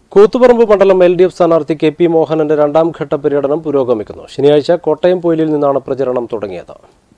കൂത്തുപറമ്പ് മണ്ഡലം L D F സ്ഥാനാർത്ഥി K P മോഹനന്റെ രണ്ടാം ഘട്ട പര്യടനം പുരോഗമിക്കുന്നു ശനിയാഴ്ച കോട്ടയം പൊയിലിൽ നിന്നാണ് പ്രചരണം തുടങ്ങിയത്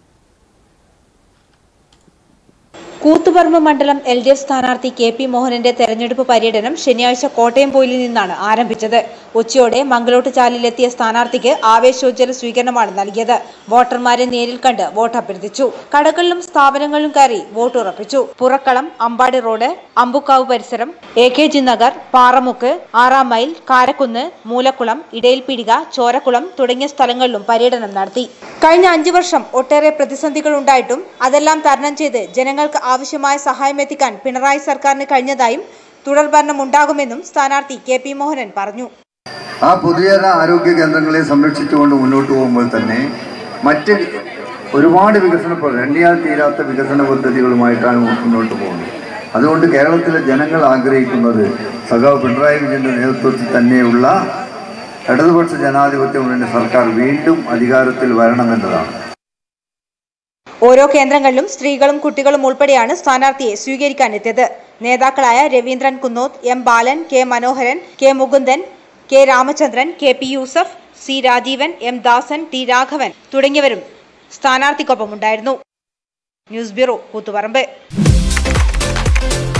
കൂത്തുപറമ്പ് മണ്ഡലം എൽ ഡി എഫ് സ്ഥാനാർത്ഥി കെ പി മോഹനന്റെ തെരഞ്ഞെടുപ്പ് പര്യടനം ശനിയാഴ്ച കോട്ടയം പോയിലിൽ നിന്നാണ് ആരംഭിച്ചത് ഉച്ചയോടെ മംഗലോട്ട് ചാലിലെത്തിയ സ്ഥാനാർത്ഥിക്ക് ആവേശോജ്വല സ്വീകരണമാണ് നൽകിയത് വോട്ടർമാരെ നേരിൽ കണ്ട് വോട്ട് അഭ്യർത്ഥിച്ചു കടകളിലും സ്ഥാപനങ്ങളിലും കയറി വോട്ട് ഉറപ്പിച്ചു പുറക്കളം അമ്പാടി റോഡ് അമ്പുക്കാവ് പരിസരം A K G Nagar Paramukku ആറാം മൈൽ കാരക്കുന്ന് മൂലക്കുളം ഇടയിൽപ്പിടിക ചോരക്കുളം തുടങ്ങിയ സ്ഥലങ്ങളിലും പര്യടനം നടത്തി കഴിഞ്ഞ അഞ്ചു വർഷം ഒട്ടേറെ പ്രതിസന്ധികൾ ഉണ്ടായിട്ടും അതെല്ലാം തരണം ചെയ്ത് ജനങ്ങൾക്ക് ആവശ്യമായ സഹായം എത്തിക്കാൻ പിണറായി സർക്കാരിന് കഴിഞ്ഞതായും തുടർഭരണം ഉണ്ടാകുമെന്നും സ്ഥാനാർത്ഥി കെ പി മോഹനൻ പറഞ്ഞു ആ പൊതുജന ആരോഗ്യ കേന്ദ്രങ്ങളെ സംരക്ഷിച്ചുകൊണ്ട് മുന്നോട്ട് പോകുമ്പോൾ തന്നെ മറ്റ് ഒരുപാട് വികസന പ്ര- എണ്ണിയാൽ തീരാത്ത വികസന പദ്ധതികളുമായിട്ടാണ് മുന്നോട്ട് പോകുന്നത് അതുകൊണ്ട് കേരളത്തിലെ ജനങ്ങൾ ആഗ്രഹിക്കുന്നത് സഖാവ് പിണറായി വിജയന്റെ നേതൃത്വത്തിൽ തന്നെയുള്ള ഇടതുപക്ഷ ജനാധിപത്യ മുന്നണി സർക്കാർ വീണ്ടും അധികാരത്തിൽ വരണമെന്നതാണ് ഓരോ കേന്ദ്രങ്ങളിലും സ്ത്രീകളും കുട്ടികളും ഉൾപ്പെടെയാണ് സ്ഥാനാർത്ഥിയെ സ്വീകരിക്കാനെത്തിയത് നേതാക്കളായ Raveendran Kunnoth M Balan K Manoharan K Mukundan K Ramachandran K P Yusuf C Rajeevan M Dasan T Raghavan തുടങ്ങിയവരും സ്ഥാനാർത്ഥിക്കൊപ്പമുണ്ടായിരുന്നു ന്യൂസ് ബ്യൂറോ കൂത്തുപറമ്പ്